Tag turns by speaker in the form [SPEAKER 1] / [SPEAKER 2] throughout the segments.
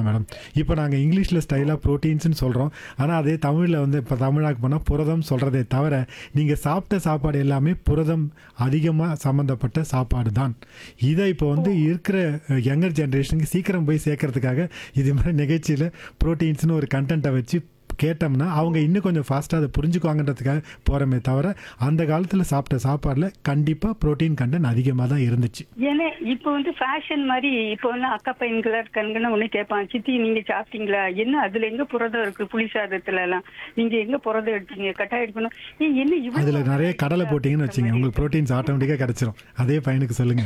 [SPEAKER 1] தான் மேடம் இப்போ நாங்கள் இங்கிலீஷில் ஸ்டைலாக ப்ரோட்டீன்ஸ்னு சொல்கிறோம் ஆனால் அதே தமிழில் வந்து இப்போ தமிழாக்கு போனால் புரதம் சொல்கிறதே தவிர நீங்கள் சாப்பிட்ட சாப்பாடு எல்லாமே புரதம் அதிகமாக சம்மந்தப்பட்ட சாப்பாடு தான் இதை இப்போ வந்து இருக்கிற யங்கர் ஜென்ரேஷனுக்கு சீக்கிரம் போய் சேர்க்கறதுக்காக இது மாதிரி நிகழ்ச்சியில் ப்ரோட்டீன்ஸ்னு ஒரு கண்டென்ட்டை வச்சு கேட்டோம்னா அவங்க இன்னும் கொஞ்சம் ஃபாஸ்ட்டாக அதை புரிஞ்சுக்குவாங்கன்றதுக்காக போகிறோமே தவிர அந்த காலத்தில் சாப்பிட்ட சாப்பாடில் கண்டிப்பாக ப்ரோட்டீன் கண்டென்ட் அதிகமாக தான் இருந்துச்சு
[SPEAKER 2] ஏன்னா இப்போ வந்து ஃபேஷன் மாதிரி இப்போ வந்து அக்கா பையன்களா இருக்காங்கன்னு ஒண்ணு கேட்பான் சித்தி நீங்க சாப்பிட்டீங்களா என்ன அதுல எங்க புரதம் இருக்கு புளி சாதத்துல எல்லாம் நீங்க எங்க புரதம் எடுத்தீங்க கட்டாயம் எடுக்கணும் ஏன் என்ன இவ்வளவு
[SPEAKER 1] அதில் நிறைய கடலை போட்டிங்கன்னு வச்சுங்க உங்களுக்கு ப்ரோட்டீன்ஸ் ஆட்டோமேட்டிக்காக கிடச்சிரும் அதே பையனுக்கு சொல்லுங்கள்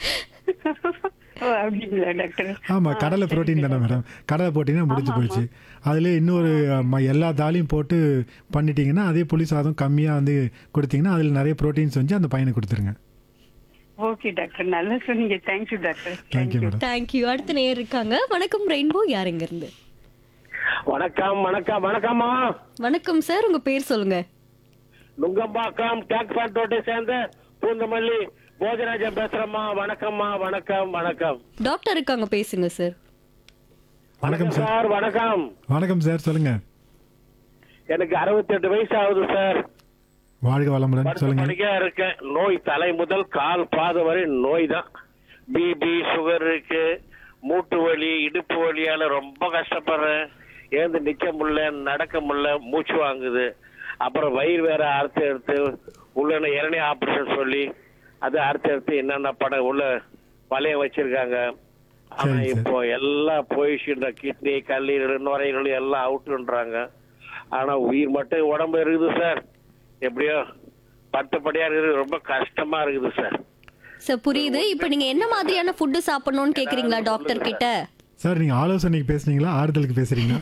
[SPEAKER 2] ஓ அப்படிங்களா டாக்டர்
[SPEAKER 1] ஆமாம் கடலை ப்ரோட்டீன் தானே மேடம் கடலை போட்டிங்கன்னா முடிஞ்சு போயிடுச்சு அதில் இன்னொரு ம- எல்லா தாலியும் போட்டு பண்ணிட்டீங்கன்னா அதே புளி சாதம் கம்மியாக வந்து கொடுத்தீங்கன்னா அதில் நிறைய ப்ரோட்டீன்ஸ் வந்து அந்த பையனுக்கு கொடுத்துருங்க
[SPEAKER 2] ஓகே டாக்டர் நல்லா சொன்னீங்க thank you doctor
[SPEAKER 1] thank you madam
[SPEAKER 3] thank you அடுத்த நேர் இருக்காங்க வணக்கம் ரெயின்போ யார் இங்க இருந்து
[SPEAKER 4] வணக்கம் வணக்கம் வணக்கம்மா
[SPEAKER 3] வணக்கம் சார் உங்க பேர் சொல்லுங்க
[SPEAKER 4] நுங்கம்பாக்கம் டேக் ஃபேக்டோட்டை சேர்ந்த பூந்தமல்லி போஜராஜன் பேசுறேம்மா வணக்கம்மா வணக்கம் வணக்கம்
[SPEAKER 3] டாக்டர் இருக்காங்க பேசுங்க சார்
[SPEAKER 1] வணக்கம் சார்
[SPEAKER 4] சார் வணக்கம்
[SPEAKER 1] வணக்கம் சார் சொல்லுங்கள்
[SPEAKER 4] எனக்கு 68 வயசு ஆகுது சார்
[SPEAKER 1] வாழ்க வளமுடன்
[SPEAKER 4] படுத்த
[SPEAKER 1] சொல்லுங்கள்
[SPEAKER 4] படுக்கையா இருக்கேன் நோய் தலை முதல் கால் பாதம் வரை நோய் தான் பிபி சுகர் இருக்கு மூட்டு வலி இடுப்பு வலியால ரொம்ப கஷ்டப்படுறேன் ஏந்து நிக்க முடியல நடக்க முடியல மூச்சு வாங்குது அப்புறம் வயிறு வேற அறுத்து எடுத்து உள்ள இரணி ஆபரேஷன் சொல்லி அது அறுத்து எடுத்து என்னென்ன படம் உள்ள வளைய வச்சிருக்காங்க ஆனா
[SPEAKER 1] சரிங்க சார்.
[SPEAKER 4] இப்போ எல்லாம் போயிடுச்சுன்ற கிட்னி கல்லீரல் நுரையீரல் எல்லாம் அவுட்டுன்றாங்க ஆனா உயிர் மட்டும் உடம்பு இருக்குது சார் எப்படியோ பட்டுப்படியா இருக்குது ரொம்ப கஷ்டமா இருக்குது சார்
[SPEAKER 3] சார் புரியுது இப்போ நீங்க என்ன மாதிரியான ஃபுட்டு சாப்பிடணும்னு கேக்குறீங்களா டாக்டர் கிட்ட
[SPEAKER 1] சார் நீங்கள் ஆலோசனைக்கு பேசுனீங்களா ஆறுதலுக்கு பேசுகிறீங்களா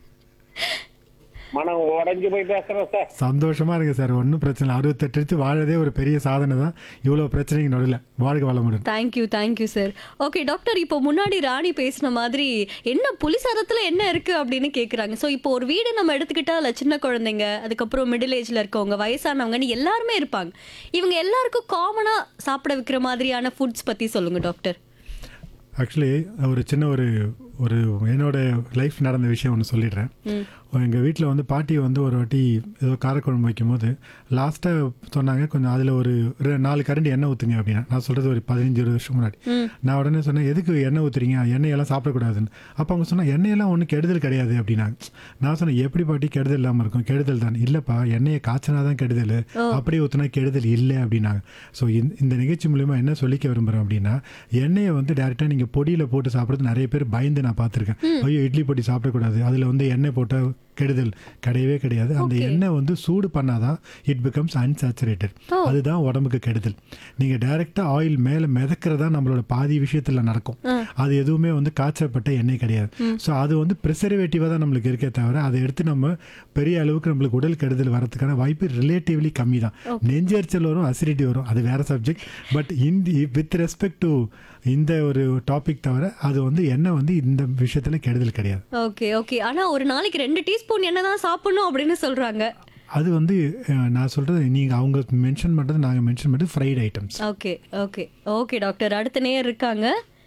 [SPEAKER 4] மனம் உடைஞ்சு போய் பேசுறேன் சார்
[SPEAKER 1] சந்தோஷமாக இருக்கு சார் ஒன்றும் பிரச்சனை இல்லை அறுபத்தெட்டு எடுத்து வாழறதே ஒரு பெரிய சாதனை தான் இவ்வளோ பிரச்சனைக்கு நடுவில் வாழ்க வளமுடன்
[SPEAKER 3] thank you thank you sir okay doctor இப்போ முன்னாடி ராணி பேசின மாதிரி என்ன புலி சாதத்துல என்ன இருக்கு அப்படின்னு கேக்குறாங்க ஸோ இப்போ ஒரு வீடு நம்ம எடுத்துக்கிட்டா அதுல சின்ன குழந்தைங்க அதுக்கப்புறம் மிடில் ஏஜ்ல இருக்கவங்க வயசானவங்கன்னு எல்லாருமே இருப்பாங்க இவங்க எல்லாருக்கும் காமனா சாப்பிட வைக்கிற மாதிரியான ஃபுட்ஸ் பத்தி சொல்லுங்க டாக்டர்
[SPEAKER 1] ஆக்சுவலி ஒரு சின்ன ஒரு ஒரு என்னோட லைஃப் நடந்த விஷயம் ஒன்று சொல்லிடுறேன் எங்கள் வீட்டில் வந்து பாட்டி வந்து ஒரு வாட்டி ஏதோ காரக்குழம்பு வைக்கும்போது லாஸ்ட்டாக சொன்னாங்க கொஞ்சம் அதில் ஒரு ரெ- நாலு கரண்டி எண்ணெய் ஊற்றுங்க அப்படின்னா நான் சொல்கிறது ஒரு பதினஞ்சு இருபது வருஷம் முன்னாடி நான் உடனே சொன்னேன் எதுக்கு எண்ணெய் ஊற்றுறீங்க எண்ணெயெல்லாம் சாப்பிடக்கூடாதுன்னு அப்போ அவங்க சொன்னா எண்ணெயெல்லாம் ஒன்றும் கெடுதல் கிடையாது அப்படின்னாங்க நான் சொன்னேன் எப்படி பாட்டி கெடுதல் இல்லாமல் இருக்கும் கெடுதல் தான் இல்லைப்பா எண்ணெயை காய்ச்சினா தான் கெடுதல் அப்படியே ஊற்றினா கெடுதல் இல்லை அப்படின்னாங்க ஸோ இந்த நிகழ்ச்சி மூலிமா என்ன சொல்லிக்க விரும்புகிறேன் அப்படின்னா எண்ணெயை வந்து டேரெக்டாக நீங்கள் பொடியில் போட்டு சாப்பிட்றது நிறைய பேர் பயந்து நான் பார்த்துருக்கேன் ஐயோ இட்லி பொடி சாப்பிடக்கூடாது அதில் வந்து எண்ணெய் போட்டால் கெடுதல் கிடையவே கிடையாது அந்த எண்ணெய் வந்து சூடு பண்ணாதான் இட் பிகம்ஸ் அன்சாச்சுரேட்டட் அதுதான் உடம்புக்கு கெடுதல் நீங்கள் டைரெக்டாக ஆயில் மேலே மிதக்கிறதா நம்மளோட பாதி விஷயத்தில் நடக்கும் அது எதுவுமே வந்து காய்ச்சப்பட்ட எண்ணெய் கிடையாது ஸோ அது வந்து ப்ரிசர்வேட்டிவாக தான் நம்மளுக்கு இருக்கே தவிர அதை எடுத்து நம்ம பெரிய அளவுக்கு நம்மளுக்கு உடல் கெடுதல் வரதுக்கான வாய்ப்பு ரிலேட்டிவ்லி கம்மி தான் நெஞ்செரிச்சல் வரும் அசிடிட்டி வரும் அது வேற சப்ஜெக்ட் பட் இந்த வித் ரெஸ்பெக்ட் டு இந்த ஒரு டாபிக் தவிர அது வந்து எண்ணெய் வந்து இந்த விஷயத்தில் கெடுதல் கிடையாது
[SPEAKER 3] ஓகே ஓகே ஆனா ஒரு நாளைக்கு ரெண்டு டீஸ்பூன் எண்ணெய் தான் சாப்பிடணும் அப்படின்னு சொல்றாங்க
[SPEAKER 1] அது வந்து அஹ், நான் சொல்கிறது நீங்கள் அவங்க மென்ஷன் பண்ணுறது நாங்கள் மென்ஷன் பண்ணுறது fried items
[SPEAKER 3] okay okay okay doctor அடுத்த நேர் இருக்காங்க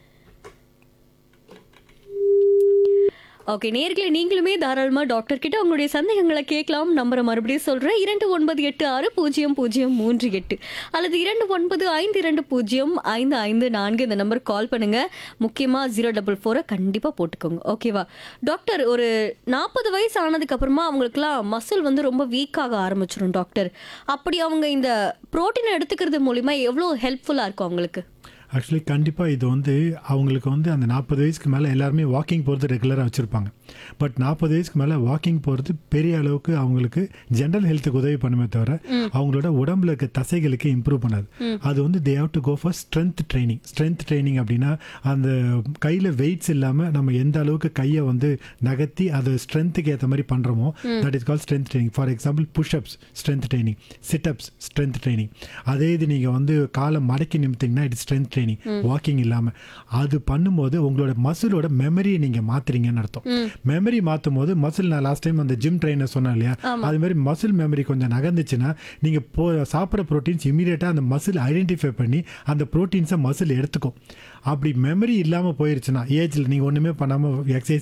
[SPEAKER 3] ஓகே நேர்களை நீங்களுமே தாராளமாக டாக்டர் கிட்ட உங்களுடைய சந்தேகங்களை கேட்கலாம் நம்பரை மறுபடியும் சொல்கிறேன் இரண்டு ஒன்பது எட்டு ஆறு பூஜ்ஜியம் பூஜ்ஜியம் மூன்று எட்டு அல்லது இரண்டு ஒன்பது ஐந்து இரண்டு பூஜ்ஜியம் ஐந்து ஐந்து நான்கு இந்த நம்பருக்கு கால் பண்ணுங்க முக்கியமாக ஜீரோ டபுள் ஃபோரை கண்டிப்பாக போட்டுக்கோங்க ஓகேவா டாக்டர் ஒரு நாற்பது வயசு ஆனதுக்கு அப்புறமா அவங்களுக்குலாம் மசில் வந்து ரொம்ப வீக்காக ஆரம்பிச்சிடும் டாக்டர் அப்படி அவங்க இந்த புரோட்டீன் எடுத்துக்கிறது மூலிமா எவ்வளோ ஹெல்ப்ஃபுல்லாக இருக்கும் அவங்களுக்கு
[SPEAKER 1] ஆக்சுவலி கண்டிப்பாக இது வந்து அவங்களுக்கு வந்து அந்த நாற்பது வயசுக்கு மேலே எல்லாருமே வாக்கிங் போகிறது ரெகுலராக வச்சுருப்பாங்க பட் நாற்பது வயசுக்கு மேலே வாக்கிங் போகிறது பெரிய அளவுக்கு அவங்களுக்கு ஜென்ரல் ஹெல்த்துக்கு உதவி பண்ணுமே தவிர அவங்களோட உடம்புல இருக்க தசைகளுக்கு இம்ப்ரூவ் பண்ணாது அது வந்து they have to go for strength training strength training அப்படின்னா அந்த கையில் வெயிட்ஸ் இல்லாமல் நம்ம எந்த அளவுக்கு கையை வந்து நகர்த்தி அது ஸ்ட்ரென்த்துக்கு ஏற்ற மாதிரி பண்ணுறோமோ that is call strength training for example pushups strength training situps strength training அதே இது நீங்கள் வந்து காலை மடக்கி நிமித்திங்கன்னா இட் ஸ்ட்ரென்த் ட்ரைனிங் வாக்கிங் இல்லாமல் அது பண்ணும்போது உங்களோட மசிலோட மெமரியை நீங்கள் மாத்துறீங்கன்னு அர்த்தம் மெமரி மாற்றும் போது மசில் நான் லாஸ்ட் டைம் அந்த ஜிம் ட்ரைனர் சொன்னேன் இல்லையா அது மாதிரி மசில் மெமரி கொஞ்சம் நகர்ந்துச்சுன்னா நீங்கள் போ சாப்பிட்ற ப்ரோட்டீன்ஸ் இமீடியட்டாக அந்த மசில் ஐடென்டிஃபை பண்ணி அந்த ப்ரோட்டீன்ஸை மசில் எடுத்துக்கும் அப்படி மெமரி இல்லாமல் போயிருச்சுன்னா ஏஜில் நீங்கள் ஒன்றுமே பண்ணாமல் எக்ஸசைஸ்